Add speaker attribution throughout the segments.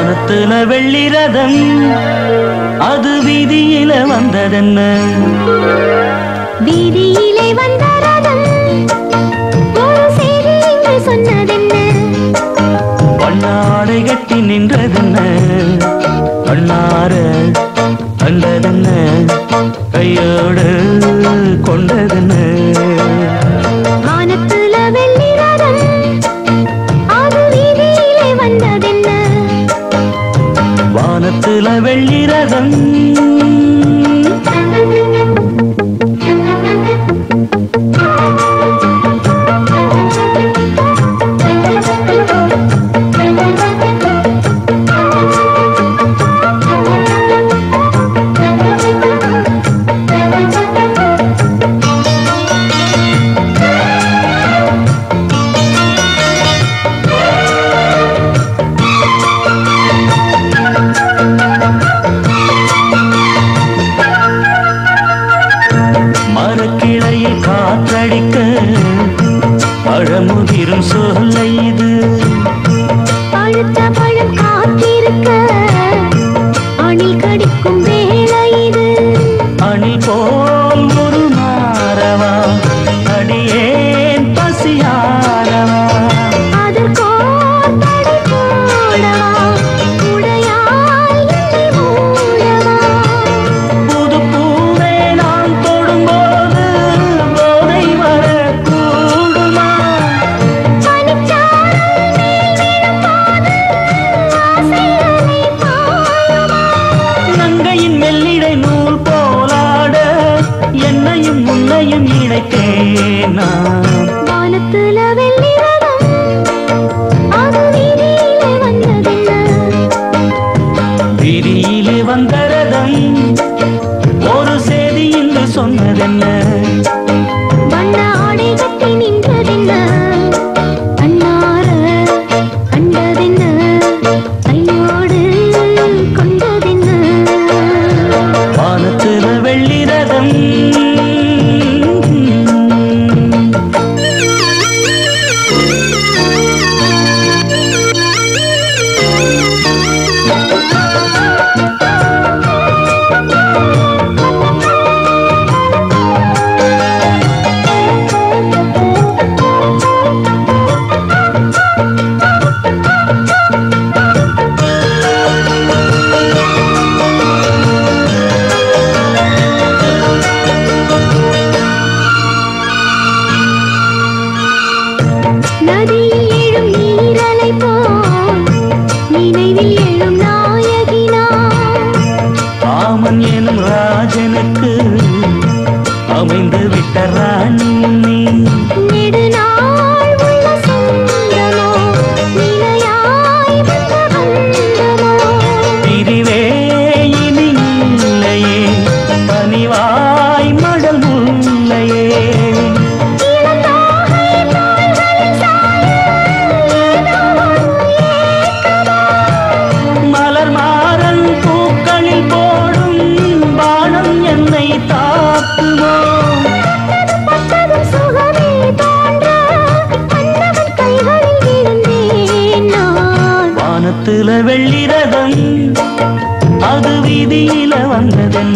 Speaker 1: வானத்துல வெள்ளி ரதம் அது வீதியில வந்ததென்ன
Speaker 2: வீதியிலே வந்த ரதம் ஒரு செய்தி இங்கு சொன்னதென்ன
Speaker 1: பண்ணாடை கட்டி நின்றதென்ன பண்ணார கண்டதென்ன கையோடு கொண்டதென்ன
Speaker 2: வானத்துல வெள்ளி ரதம் அது வீதியிலே வந்ததென்ன
Speaker 1: வானத்துல வெள்ளி ரதம் மரக்கிளையில் காற்றடிக்க பழமுதிரும் சொல்லை இது
Speaker 2: பழுத்த பழம் காத்திருக்க அணில் கடிக்கும் வேளை இது
Speaker 1: அணில் போல் ஒரு மாறவா அடியேன் பசியாரவா
Speaker 2: அதற்கோர் தடை போடவா உடையால் என்னை மூடவா
Speaker 1: புது பூவே நான் தொடும்போது போதை வரக்கூடுமா
Speaker 2: பனிச்சாரல் மேல் விழும்போது ஆசை அலை பாயுமா
Speaker 1: நங்கையின் மெல்லிடை நூல் போலாட என்னையும் உன்னையும் இணைத்தேன் நான்
Speaker 2: வானத்துல வெள்ளி ரதம் அது வீதியிலே வந்ததென்ன
Speaker 1: விரியிலே வந்த ரதம் ஒரு செய்தி இன்று சொன்னதென்ன
Speaker 2: வண்ண ஆடை கட்டி நின்றதென்ன அண்ணார கண்டதென்ன கையோடு கொண்டதென்ன
Speaker 1: வானத்துல வெள்ளி ரதம்
Speaker 2: நதியில் எழும் நீரலை போல் நினைவில் எழும் நாயகினா
Speaker 1: காமன் எனும் ராஜனுக்கு அமைந்து விட்ட ராணி நீ.
Speaker 2: நெடுநாள் உள்ள சொந்தமோ நிலையாய் வந்த பந்தமோ
Speaker 1: பிரிவே இனி இல்லையே பனிவாய் மடல் முல்லையே
Speaker 2: இளந்தோகை தோள்களில் சாய ஏதோ ஏக்கமோ
Speaker 1: மலர் மாறன் பூக்களில் போடும் பானம் என்னை தாக்குமோ
Speaker 2: பட்டதும் சுகமே தோன்ற மன்னவன் கைகளில் விழுந்தேன் நான்
Speaker 1: வானத்துல வெள்ளி ரதம் அது வீதியில வந்ததென்ன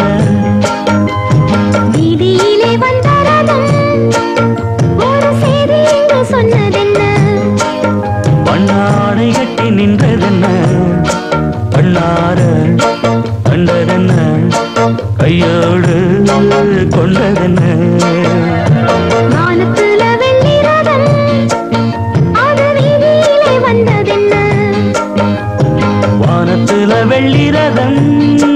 Speaker 2: வீதியிலே வந்த ரதம் ஒரு செய்தி இங்கு சொன்னதென்ன
Speaker 1: பண்ணாடை கட்டி நின்றதென்ன பண்ணார கண்டதென்ன கையோடு கொண்டதென்ன
Speaker 2: வானத்துல வெள்ளி ரதம் அது வீதியிலே வந்ததென்ன
Speaker 1: வானத்துல வெள்ளி ரதம்